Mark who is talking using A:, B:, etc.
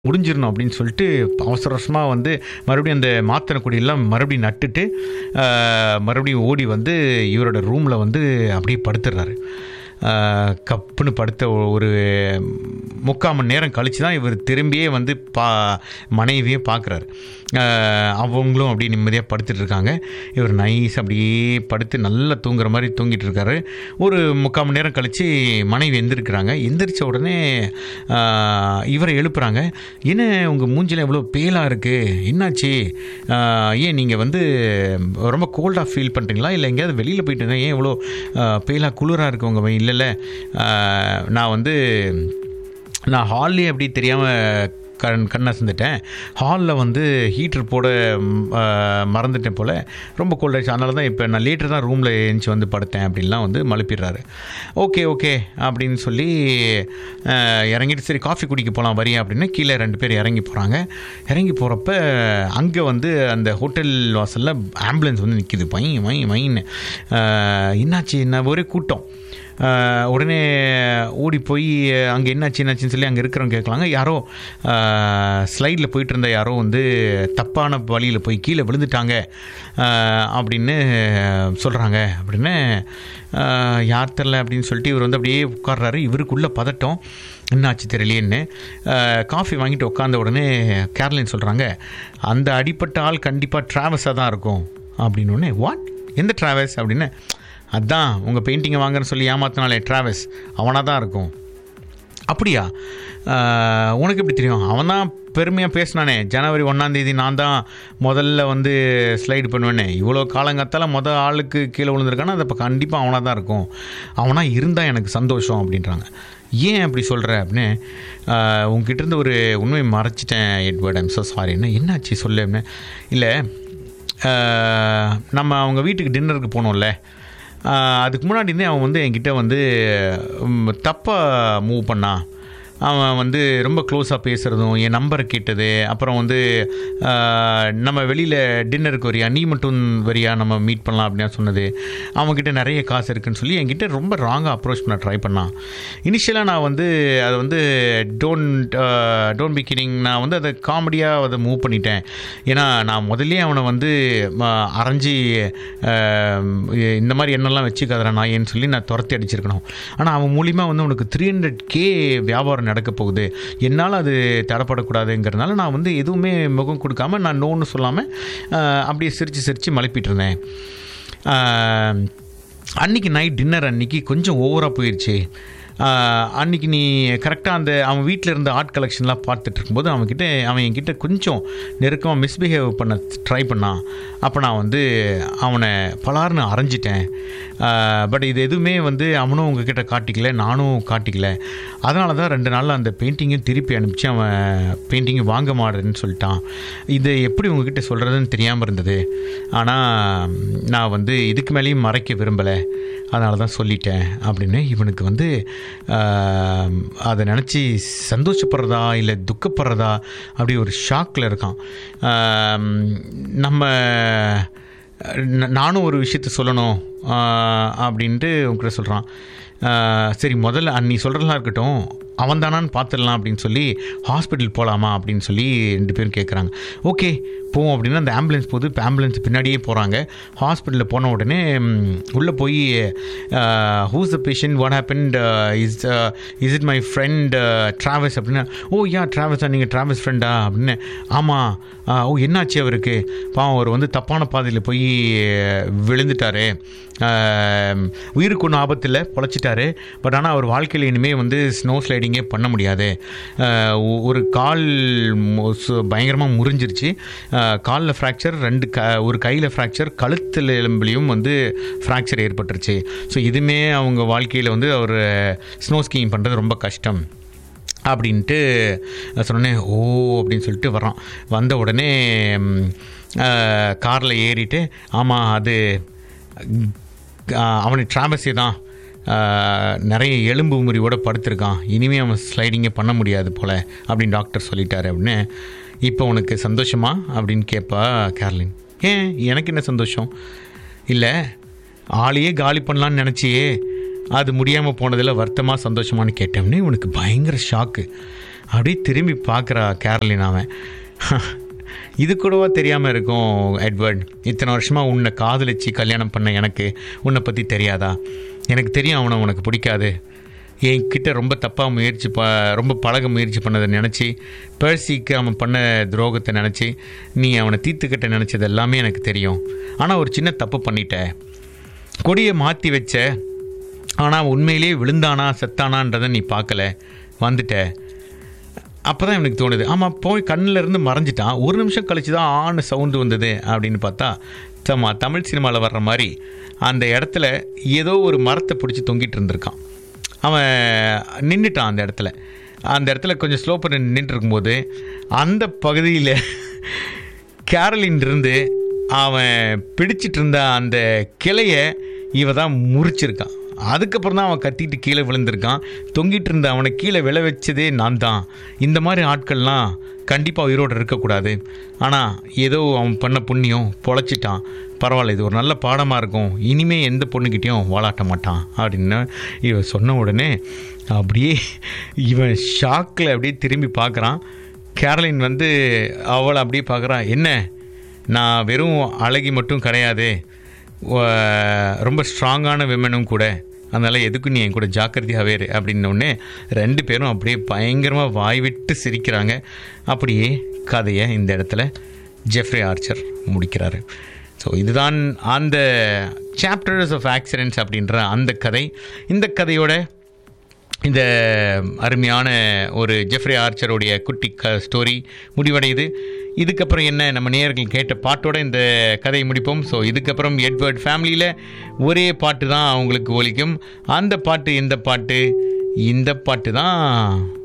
A: முடிஞ்சிடணும் அப்படின்னு சொல்லிட்டு அவசர அவசரமாக வந்து மறுபடியும் அந்த மாத்திரை கொடியெல்லாம் மறுபடியும் நட்டுட்டு ஆஹ், மறுபடியும் ஓடி வந்து இவரோட ரூமில் வந்து அப்படியே படுத்துடுறாரு ஆஹ், கப்புன்னு படுத்த ஒ- ஒரு முக்கால் மணி நேரம் கழித்து தான் இவர் திரும்பியே வந்து பா மனைவியே பார்க்குறாரு அவங்களும் அப்படியே நிம்மதியாக படுத்துட்டு இருக்காங்க இவர் நைஸ் அப்படியே படுத்து நல்லா தூங்குற மாதிரி தூங்கிட்டு இருக்காரு ஒரு முக்கால் மணி நேரம் கழித்து மனைவி எந்திருக்கிறாங்க எந்திரிச்ச உடனே ஆஹ், இவரை எழுப்புறாங்க என்ன உங்கள் மூஞ்சில எவ்வளோ பேலாக இருக்குது என்னாச்சு ஆஹ், ஏன் நீங்கள் வந்து ரொம்ப கோல்டாக ஃபீல் பண்ணுறீங்களா இல்லை எங்கேயாவது வெளியில் போயிட்டு இருந்தேன் ஏன் இவ்வளோ பேலாக குளிராக இருக்கு உங்கள் இல்லை இல்லை நான் வந்து நான் ஹால்லே அப்படி தெரியாமல் கண் கண் அசந்துட்டேன் ஹாலில் வந்து ஹீட்டர் போட ம், ஆ, மறந்துட்டேன் போல் ரொம்ப கோல்ட் ஆயிடுச்சு அதனால தான் இப்போ நான் லேட்டர் தான் ரூமில் எழுந்துச்சி வந்து படுத்தேன் அப்படின்லாம் வந்து மழுப்பிடுறாரு ஓகே ஓகே அப்படின்னு சொல்லி ஆ, இறங்கிட்டு சரி காஃபி குடிக்க போகலாம் வரியா அப்படின்னு கீழே ரெண்டு பேர் இறங்கி போகிறாங்க இறங்கி போகிறப்ப அங்கே வந்து அந்த ஹோட்டல் வாசலில் ஆம்புலன்ஸ் வந்து நிற்கிது மை மை மைன்னு ஆ, என்னாச்சு என்ன ஒரே கூட்டம் ஆஹ் உடனே ஓடி போய் அங்கே என்னாச்சு என்னாச்சுன்னு சொல்லி அங்கே இருக்கிறவங்க கேட்கலாங்க யாரோ ஸ்லைடில் போயிட்டு இருந்த யாரோ வந்து தப்பான வழியில் போய் கீழே விழுந்துட்டாங்க ஆஹ் அப்படின்னு சொல்கிறாங்க அப்படின்னு ஆஹ் யார் தெரில அப்படின்னு சொல்லிட்டு இவர் வந்து அப்படியே உட்கார்றாரு இவருக்குள்ளே பதட்டம் என்னாச்சு தெரியலையேன்னு காஃபி வாங்கிட்டு உட்காந்த உடனே கேரளின் சொல்கிறாங்க அந்த அடிப்பட்ட ஆள் கண்டிப்பாக ட்ராவல்ஸாக தான் இருக்கும் அப்படின்னு உடனே வாட் எந்த ட்ராவல்ஸ் அப்படின்னு அதான் உங்கள் பெயிண்டிங்கை வாங்குறேன்னு சொல்லி ஏமாத்தினாலே ட்ராவல்ஸ் அவனாக தான் இருக்கும் அப்படியா ஆஹ், உனக்கு எப்படி தெரியும் அவன் தான் பெருமையாக பேசினானே ஜனவரி ஒன்றாந்தேதி நான் தான் முதல்ல வந்து ஸ்லைடு பண்ணுவேனே இவ்வளோ காலங்கத்தால் மொதல் ஆளுக்கு கீழே விழுந்திருக்கானா அது இப்போ கண்டிப்பாக அவனாக தான் இருக்கும் அவனாக இருந்தால் எனக்கு சந்தோஷம் அப்படின்றாங்க ஏன் அப்படி சொல்கிற அப்படின்னு ஆஹ், உங்ககிட்ட இருந்து ஒரு உண்மையை மறைச்சிட்டேன் எட்வர்ட் ஐம் ஸோ சாரி என்ன என்னாச்சு சொல்லு அப்படின்னு இல்லை ஆஹ், நம்ம அவங்க வீட்டுக்கு டின்னருக்கு போனோம்ல ஆஹ், அதுக்கு முன்னாடி இருந்தே அவன் வந்து என்கிட்ட வந்து தப்பாக மூவ் பண்ணான் அவன் வந்து ரொம்ப க்ளோஸாக பேசுகிறதும் என் நம்பரை கேட்டது அப்புறம் வந்து ஆஹ், நம்ம வெளியில் டின்னருக்கு வரியா நீ மட்டும் வரியா நம்ம மீட் பண்ணலாம் அப்படின்னு சொன்னது அவன்கிட்ட நிறைய காசு இருக்குன்னு சொல்லி என்கிட்ட ரொம்ப ராங்காக அப்ரோச் பண்ண ட்ரை பண்ணான் இனிஷியலாக நான் வந்து அதை வந்து டோன்ட் டோன்ட் பி கிடிங் நான் வந்து அதை காமெடியாக அதை மூவ் பண்ணிட்டேன் ஏன்னா நான் முதல்லயே அவனை வந்து ம, அரைஞ்சி ஆஹ், இந்த மாதிரி எண்ணெல்லாம் வச்சுக்காதரா நாயேன்னு சொல்லி நான் துரத்தி அடிச்சிருக்கணும் ஆனால் அவன் மூலிமா வந்து உனக்கு த்ரீ ஹண்ட்ரட் கே வியாபாரம் நடக்க போகுது என்னால் அது தடப்படக்கூடாதுங்கிறதுனால நான் வந்து எதுவுமே முகம் கொடுக்காம நான் நோன்னு சொல்லாமல் அப்படியே சிரித்து சிரித்து மழுப்பிட்டு இருந்தேன் ஆஹ், அன்னைக்கு நைட் டின்னர் அன்னைக்கு கொஞ்சம் ஓவராக போயிடுச்சு ஆஹ், அன்னைக்கு நீ கரெக்டாக அந்த அவன் வீட்டில் இருந்த ஆர்ட் கலெக்ஷன்லாம் பார்த்துட்டு இருக்கும்போது அவன்கிட்ட அவன் என்கிட்ட கொஞ்சம் நெருக்கமாக மிஸ்பிஹேவ் பண்ண ட்ரை பண்ணான் அப்போ நான் வந்து அவனை பலார்னு அரைஞ்சிட்டேன் பட் இது எதுவுமே வந்து அவனும் உங்ககிட்ட காட்டிக்கல நானும் காட்டிக்கல அதனால தான் ரெண்டு நாளில் அந்த பெயிண்டிங்கும் திருப்பி அனுப்பிச்சு அவன் பெயிண்டிங்கும் வாங்க மாட்டேன்னு சொல்லிட்டான் இது எப்படி உங்ககிட்ட சொல்கிறதுன்னு தெரியாமல் இருந்தது ஆனால் நான் வந்து இதுக்கு மேலேயும் மறைக்க விரும்பலை அதனால தான் சொல்லிட்டேன் அப்படின்னு இவனுக்கு வந்து ஆஹ், அதை நினச்சி சந்தோஷப்படுறதா இல்லை துக்கப்படுறதா அப்படி ஒரு ஷாக்கில் இருக்கான் ஆஹ், நம்ம ந- நானும் ஒரு விஷயத்த சொல்லணும் ஆஹ், அப்படின்ட்டு உங்ககிட்ட சொல்கிறான் சரி முதல்ல அன்னி சொல்கிறதெல்லாம் இருக்கட்டும் அவன் தானான்னு பார்த்துடலாம் அப்படின்னு சொல்லி ஹாஸ்பிட்டல் போகலாமா அப்படின்னு சொல்லி ரெண்டு பேரும் கேட்குறாங்க ஓகே போவோம் அப்படின்னா அந்த ஆம்புலன்ஸ் போகுது இப்போ ஆம்புலன்ஸ் பின்னாடியே போகிறாங்க ஹாஸ்பிட்டலில் போன உடனே உள்ளே போய் who's the patient what happened is is it my friend travels அப்படின்னா ஓ யா ட்ராவல்ஸா நீங்கள் ட்ராவல்ஸ் ஃப்ரெண்டா அப்படின்னு ஆமாம் ஓ என்னாச்சு அவருக்கு பாவம் அவர் வந்து தப்பான பாதையில் போய் விழுந்துட்டாரு ஆஹ், உயிருக்கு ஒன்றும் ஆபத்தில் பொழைச்சிட்டாரு பட் ஆனால் அவர் வாழ்க்கையில் இனிமேல் வந்து ஸ்னோ ஸ்லைடிங்கே பண்ண முடியாது ஆஹ், ஒ- ஒரு கால் பயங்கரமாக முறிஞ்சிருச்சு காலில் ஃப்ராக்சர் ரெண்டு க ஒரு கையில் ஃப்ராக்சர் கழுத்தில் எலும்புலையும் வந்து ஃப்ராக்சர் ஏற்பட்டுருச்சு ஸோ இதுவுமே அவங்க வாழ்க்கையில் வந்து அவர் ஸ்னோ ஸ்கீயிங் பண்ணுறது ரொம்ப கஷ்டம் அப்படின்ட்டு சொன்னேன் ஓ அப்படின்னு சொல்லிட்டு வரான் வந்த உடனே காரில் ஏறிட்டு ஆமாம் அது ஆஹ், அவனுக்கு ட்ராவல்ஸே தான் ஆஹ், நிறைய எலும்பு முறிவோட படுத்திருக்கான் இனிமேல் அவன் ஸ்லைடிங்கே பண்ண முடியாது போல் அப்படின்னு டாக்டர் சொல்லிட்டாரு அப்படின்னு இப்போ உனக்கு சந்தோஷமா அப்படின்னு கேட்பா கேர்லின் ஏன் எனக்கு என்ன சந்தோஷம் இல்லை ஆளையே காலி பண்ணலான்னு நினச்சியே அது முடியாமல் போனதில் வருத்தமாக சந்தோஷமான்னு கேட்டோம்னே உனக்கு பயங்கர ஷாக்கு அப்படியே திரும்பி பார்க்குறா கேரளின் அவன் இது கூடவா தெரியாமல் இருக்கும் எட்வர்ட் இத்தனை வருஷமாக உன்னை காதலிச்சு கல்யாணம் பண்ண எனக்கு உன்னை பற்றி தெரியாதா எனக்கு தெரியும் அவனை உனக்கு பிடிக்காது என்கிட்ட ரொம்ப தப்பாக முயற்சி ப ரொம்ப பழக முயற்சி பண்ணதை நினச்சி பேர்சிக்கு அவன் பண்ண துரோகத்தை நினச்சி நீ அவனை தீர்த்துக்கிட்ட நினச்சது எல்லாமே எனக்கு தெரியும் ஆனால் ஒரு சின்ன தப்பு பண்ணிட்ட கொடியை மாற்றி வச்ச ஆனால் உண்மையிலேயே விழுந்தானா செத்தானான்றதை நீ பார்க்கல வந்துட்ட அப்போ தான் எனக்கு தோணுது ஆமாம் போய் கண்ணில் இருந்து மறைஞ்சிட்டான் ஒரு நிமிஷம் கழிச்சு தான் ஆண் சவுண்டு வந்தது அப்படின்னு பார்த்தா சம்மா தமிழ் சினிமாவில் வர்ற மாதிரி அந்த இடத்துல ஏதோ ஒரு மரத்தை பிடிச்சி தொங்கிட்டு இருந்திருக்கான் அவன் நின்றுட்டான் அந்த இடத்துல அந்த இடத்துல கொஞ்சம் ஸ்லோ பண்ணி நின்றுட்டு இருக்கும்போது அந்த பகுதியில் கேரளின் இருந்து அவன் பிடிச்சிட்டு இருந்த அந்த கிளையை இவ தான் முறிச்சிருக்கான் அதுக்கப்புறம் தான் அவன் கத்திட்டு கீழே விழுந்திருக்கான் தொங்கிட்டு இருந்த அவனை கீழே விழ வச்சதே நான் தான் இந்த மாதிரி ஆட்கள்லாம் கண்டிப்பாக உயிரோடு இருக்கக்கூடாது ஆனால் ஏதோ அவன் பண்ண புண்ணியம் பொழைச்சிட்டான் பரவாயில்ல இது ஒரு நல்ல பாடமாக இருக்கும் இனிமே எந்த பொண்ணுக்கிட்டேயும் வாழாட்ட மாட்டான் அப்படின்னு இவன் சொன்ன உடனே அப்படியே இவன் ஷாக்கில் அப்படியே திரும்பி பார்க்குறான் கேரளின் வந்து அவளை அப்படியே பார்க்குறான் என்ன நான் வெறும் அழகி மட்டும் கிடையாது வ- ரொம்ப ஸ்ட்ராங்கான விமனும் கூட அதனால் எதுக்கும் நீ என் கூட ஜாக்கிரதையாகவே இரு அப்படின்னோடனே ரெண்டு பேரும் அப்படியே பயங்கரமாக வாய் விட்டு சிரிக்கிறாங்க அப்படியே கதையை இந்த இடத்துல ஜெஃப்ரி ஆர்ச்சர் முடிக்கிறாரு ஸோ இதுதான் அந்த சாப்டர்ஸ் ஆஃப் ஆக்சிடென்ட்ஸ் அப்படின்ற அந்த கதை இந்த கதையோட இந்த அருமையான ஒரு ஜெஃப்ரி ஆர்ச்சருடைய குட்டி க ஸ்டோரி முடிவடையுது இதுக்கப்புறம் என்ன நம்ம நேயர்கள் கேட்ட பாட்டோட இந்த கதையை முடிப்போம் ஸோ இதுக்கப்புறம் எட்வர்ட் ஃபேமிலியில் ஒரே பாட்டு தான் அவங்களுக்கு ஒலிக்கும் அந்த பாட்டு எந்த பாட்டு இந்த பாட்டு தான்